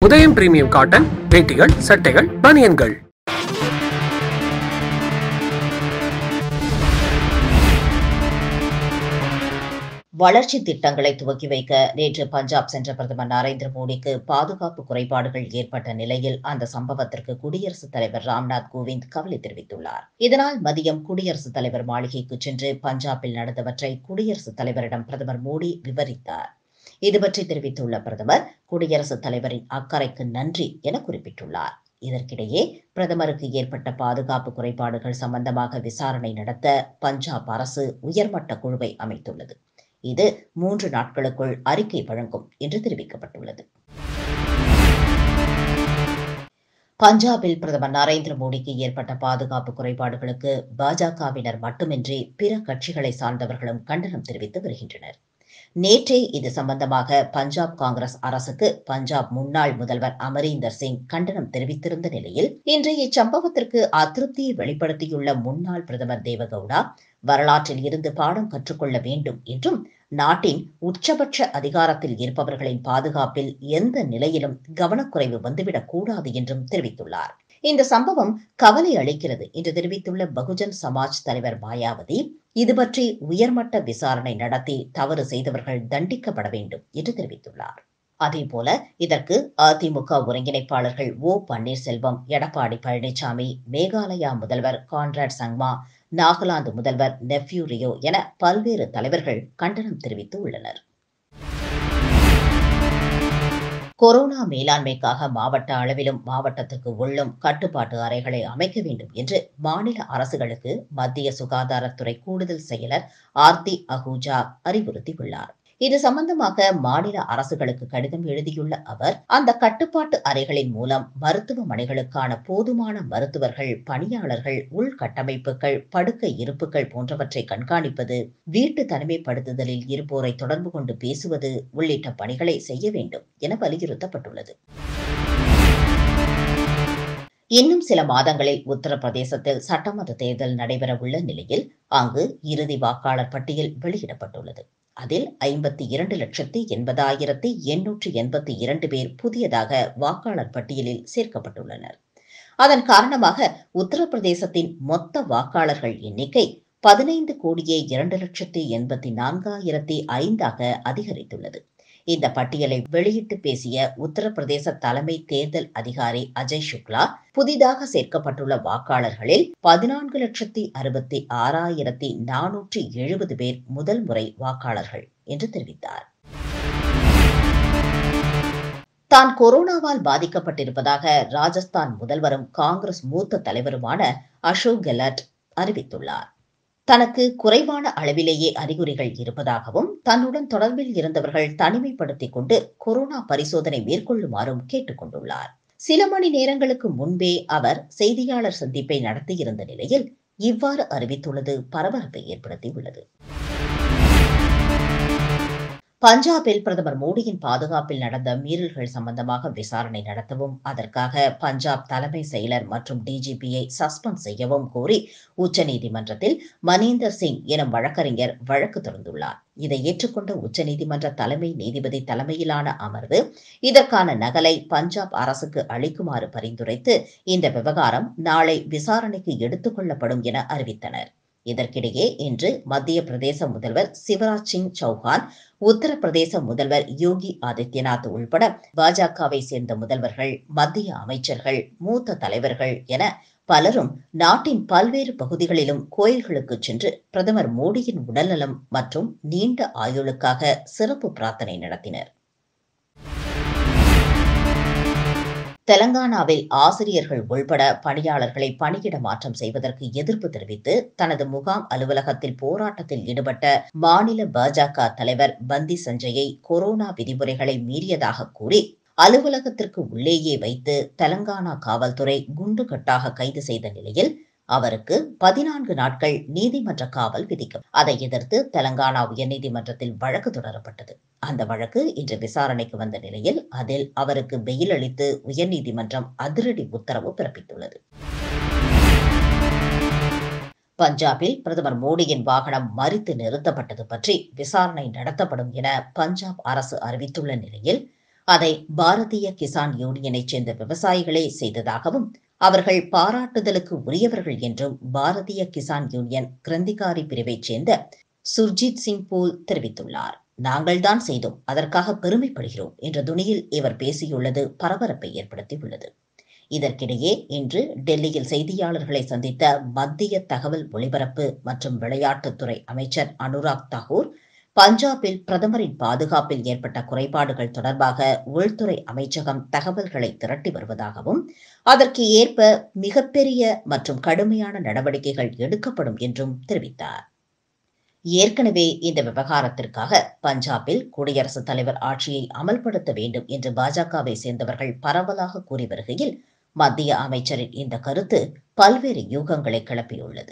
உதயம் premium cotton வேட்டிகள் சட்டைகள் பனியன்கள் வளர்ச்சி திட்டங்களை துவக்கி வைக்க நேற்று பஞ்சாப் சென்ற பிரதமர் நரேந்திர மோடிக்கு பாதுகாப்பு குறைபாடுகள் ஏற்பட்ட நிலையில் அந்த சம்பவத்திற்கு குடியரசுத் தலைவர் ராம்நாத் கோவிந்த் கவலை தெரிவித்துள்ளார் இதனால் மதியம் குடியரசுத் தலைவர் மாளிகைக்கு சென்று பஞ்சாபில் நடந்தவற்றை குடியரசுத் தலைவரிடம் பிரதமர் மோடி விவரித்தார் இது பற்றி தெரிவித்துள்ள பிரதமர் குடியரசுத் தலைவரின் அக்கறைக்கு நன்றி என குறிப்பிட்டுள்ளார் இதற்கிடையே பிரதமருக்கு ஏற்பட்ட பாதுகாப்பு குறைபாடுகள் சம்பந்தமாக விசாரணை நடத்த பஞ்சாப் அரசு உயர்மட்ட குழுவை அமைத்துள்ளது இது மூன்று நாட்களுக்குள் அறிக்கை வழங்கும் என்று தெரிவிக்கப்பட்டுள்ளது பஞ்சாபில் பிரதமர் நரேந்திர மோடிக்கு ஏற்பட்ட பாதுகாப்பு குறைபாடுகளுக்கு பாஜகவினர் மட்டுமின்றி பிற கட்சிகளை சார்ந்தவர்களும் கண்டனம் தெரிவித்து வருகின்றனர் நேற்றே இது சம்பந்தமாக பஞ்சாப் காங்கிரஸ் அரசுக்கு பஞ்சாப் முன்னாள் முதல்வர் அமரீந்தர் சிங் கண்டனம் தெரிவித்திருந்த நிலையில் இன்று இச்சம்பவத்திற்கு அதிருப்தியை வெளிப்படுத்தியுள்ள முன்னாள் பிரதமர் தேவகவுடா வரலாற்றில் இருந்து பாடம் கற்றுக்கொள்ள வேண்டும் என்றும் நாட்டின் உச்சபட்ச அதிகாரத்தில் இருப்பவர்களின் பாதுகாப்பில் எந்த நிலையிலும் கவனக்குறைவு வந்துவிடக் கூடாது என்றும் தெரிவித்துள்ளார் இந்த சம்பவம் கவலை அளிக்கிறது என்று தெரிவித்துள்ள பகுஜன் சமாஜ் தலைவர் மாயாவதி இது பற்றி உயர்மட்ட விசாரணை நடத்தி தவறு செய்தவர்கள் தண்டிக்கப்பட வேண்டும் என்று தெரிவித்துள்ளார் அதேபோல இதற்கு அதிமுக ஒருங்கிணைப்பாளர்கள் ஓ பன்னீர்செல்வம் எடப்பாடி பழனிசாமி மேகாலயா முதல்வர் கான்ராட் சங்மா நாகாலாந்து முதல்வர் நெஃப்யூ ரியோ என பல்வேறு தலைவர்கள் கண்டனம் தெரிவித்து உள்ளனர் கொரோனா மேலாண்மைக்காக மாவட்ட அளவிலும் மாவட்டத்துக்கு உள்ளும் கட்டுப்பாட்டு அறைகளை அமைக்க வேண்டும் என்று மாநில அரசுகளுக்கு மத்திய சுகாதாரத்துறை கூடுதல் செயலர் ஆர்த்தி அஹூஜா அறிவுறுத்தியுள்ளார் இது சம்பந்தமாக மாநில அரசுகளுக்கு கடிதம் எழுதியுள்ள அவர் அந்த கட்டுப்பாட்டு அறைகளின் மூலம் மருத்துவமனைகளுக்கான போதுமான மருத்துவர்கள் பணியாளர்கள் உள்கட்டமைப்புகள் படுக்கை இருப்புகள் போன்றவற்றை கண்காணிப்பது வீட்டு தனிமைப்படுத்துதலில் இருப்போரை தொடர்பு கொண்டு பேசுவது உள்ளிட்ட பணிகளை செய்ய வேண்டும் என வலியுறுத்தப்பட்டுள்ளது இன்னும் சில மாதங்களில் உத்தரப்பிரதேசத்தில் சட்டமன்ற தேர்தல் நடைபெறவுள்ள நிலையில் அங்கு இறுதி வாக்காளர் பட்டியல் வெளியிடப்பட்டுள்ளது அதில் ஐம்பத்தி இரண்டு லட்சத்தி எண்பதாயிரத்தி எண்ணூற்றி எண்பத்தி இரண்டு பேர் புதியதாக வாக்காளர் பட்டியலில் சேர்க்கப்பட்டுள்ளனர் அதன் காரணமாக உத்தரப்பிரதேசத்தின் மொத்த வாக்காளர்கள் எண்ணிக்கை பதினைந்து கோடியே இரண்டு லட்சத்தி எண்பத்தி நான்காயிரத்தி ஐந்தாக அதிகரித்துள்ளது இந்த பட்டியலை வெளியிட்டு பேசிய உத்தரப்பிரதேச தலைமை தேர்தல் அதிகாரி அஜய் சுக்லா புதிதாக சேர்க்கப்பட்டுள்ள வாக்காளர்களில் பதினான்கு லட்சத்தி அறுபத்தி ஆறாயிரத்தி நானூற்றி எழுபது பேர் முதல் முறை வாக்காளர்கள் என்று தெரிவித்தார் தான் கொரோனாவால் பாதிக்கப்பட்டிருப்பதாக ராஜஸ்தான் முதல்வரும் காங்கிரஸ் மூத்த தலைவருமான அசோக் கெலட் அறிவித்துள்ளார் தனக்கு குறைவான அளவிலேயே அறிகுறிகள் இருப்பதாகவும் தன்னுடன் தொடர்பில் இருந்தவர்கள் தனிமைப்படுத்திக் கொண்டு கொரோனா பரிசோதனை மேற்கொள்ளுமாறும் கேட்டுக் கொண்டுள்ளார் சில மணி நேரங்களுக்கு முன்பே அவர் செய்தியாளர் சந்திப்பை நடத்தியிருந்த நிலையில் இவ்வாறு அறிவித்துள்ளது பரபரப்பை ஏற்படுத்தியுள்ளது பஞ்சாபில் பிரதமர் மோடியின் பாதுகாப்பில் நடந்த மீறல்கள் சம்பந்தமாக விசாரணை நடத்தவும் அதற்காக பஞ்சாப் தலைமை செயலர் மற்றும் டிஜிபியை சஸ்பெண்ட் செய்யவும் கோரி உச்சநீதிமன்றத்தில் மனீந்தர் சிங் எனும் வழக்கறிஞர் வழக்கு தொடர்ந்துள்ளார் இதை ஏற்றுக்கொண்ட உச்சநீதிமன்ற தலைமை நீதிபதி தலைமையிலான அமர்வு இதற்கான நகலை பஞ்சாப் அரசுக்கு அளிக்குமாறு பரிந்துரைத்து இந்த விவகாரம் நாளை விசாரணைக்கு எடுத்துக் கொள்ளப்படும் என அறிவித்தனர் இதற்கிடையே இன்று மத்திய பிரதேச முதல்வர் சிவராஜ் சிங் சௌஹான் உத்தரப்பிரதேச முதல்வர் யோகி ஆதித்யநாத் உள்பட பாஜகவை சேர்ந்த முதல்வர்கள் மத்திய அமைச்சர்கள் மூத்த தலைவர்கள் என பலரும் நாட்டின் பல்வேறு பகுதிகளிலும் கோயில்களுக்கு சென்று பிரதமர் மோடியின் உடல்நலம் மற்றும் நீண்ட ஆயுளுக்காக சிறப்பு பிரார்த்தனை நடத்தினர் தெலங்கானாவில் ஆசிரியர்கள் உள்பட பணியாளர்களை பணியிட மாற்றம் செய்வதற்கு எதிர்ப்பு தெரிவித்து தனது முகாம் அலுவலகத்தில் போராட்டத்தில் ஈடுபட்ட மாநில பாஜக தலைவர் பந்தி சஞ்சயை கொரோனா விதிமுறைகளை மீறியதாக கூறி அலுவலகத்திற்கு உள்ளேயே வைத்து தெலங்கானா காவல்துறை குண்டுகட்டாக கைது செய்த நிலையில் அவருக்கு பதினான்கு நாட்கள் நீதிமன்ற காவல் விதிக்கும் அதை எதிர்த்து தெலங்கானா உயர்நீதிமன்றத்தில் வழக்கு தொடரப்பட்டது அந்த வழக்கு இன்று விசாரணைக்கு வந்த நிலையில் அதில் அவருக்கு பெயில் அளித்து உயர்நீதிமன்றம் அதிரடி உத்தரவு பிறப்பித்துள்ளது பஞ்சாபில் பிரதமர் மோடியின் வாகனம் மறித்து நிறுத்தப்பட்டது பற்றி விசாரணை நடத்தப்படும் என பஞ்சாப் அரசு அறிவித்துள்ள நிலையில் அதை பாரதிய கிசான் யூனியனைச் சேர்ந்த விவசாயிகளே செய்ததாகவும் அவர்கள் பாராட்டுதலுக்கு உரியவர்கள் என்றும் பாரதிய கிசான் யூனியன் கிரந்திகாரி பிரிவைச் சேர்ந்த சுர்ஜித் சிங் போல் தெரிவித்துள்ளார் நாங்கள்தான் செய்தோம் அதற்காக பெருமைப்படுகிறோம் என்ற துணியில் இவர் பேசியுள்ளது பரபரப்பை ஏற்படுத்தியுள்ளது இதற்கிடையே இன்று டெல்லியில் செய்தியாளர்களை சந்தித்த மத்திய தகவல் ஒலிபரப்பு மற்றும் விளையாட்டுத்துறை அமைச்சர் அனுராக் தாகூர் பஞ்சாபில் பிரதமரின் பாதுகாப்பில் ஏற்பட்ட குறைபாடுகள் தொடர்பாக உள்துறை அமைச்சகம் தகவல்களை திரட்டி வருவதாகவும் அதற்கு ஏற்ப மிகப்பெரிய மற்றும் கடுமையான நடவடிக்கைகள் எடுக்கப்படும் என்றும் தெரிவித்தார் ஏற்கனவே இந்த விவகாரத்திற்காக பஞ்சாபில் குடியரசுத் தலைவர் ஆட்சியை அமல்படுத்த வேண்டும் என்று பாஜகவை சேர்ந்தவர்கள் பரவலாக கூறி வருகையில் மத்திய அமைச்சரின் இந்த கருத்து பல்வேறு யூகங்களை கிளப்பியுள்ளது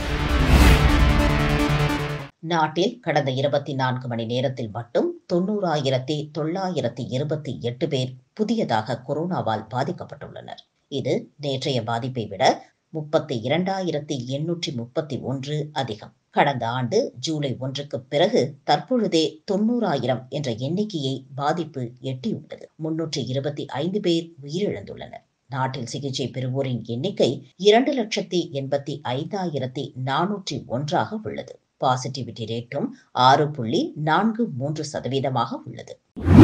நாட்டில் கடந்த இருபத்தி நான்கு மணி நேரத்தில் மட்டும் தொண்ணூறாயிரத்தி தொள்ளாயிரத்தி இருபத்தி எட்டு பேர் புதியதாக கொரோனாவால் பாதிக்கப்பட்டுள்ளனர் இது நேற்றைய பாதிப்பை விட முப்பத்தி இரண்டாயிரத்தி எண்ணூற்றி முப்பத்தி ஒன்று அதிகம் கடந்த ஆண்டு ஜூலை ஒன்றுக்கு பிறகு தற்பொழுதே தொண்ணூறாயிரம் என்ற எண்ணிக்கையை பாதிப்பு எட்டியுள்ளது முன்னூற்றி இருபத்தி ஐந்து பேர் உயிரிழந்துள்ளனர் நாட்டில் சிகிச்சை பெறுவோரின் எண்ணிக்கை இரண்டு லட்சத்தி எண்பத்தி ஐந்தாயிரத்தி நானூற்றி ஒன்றாக உள்ளது பாசிட்டிவிட்டி ரேட்டும் ஆறு புள்ளி நான்கு மூன்று சதவீதமாக உள்ளது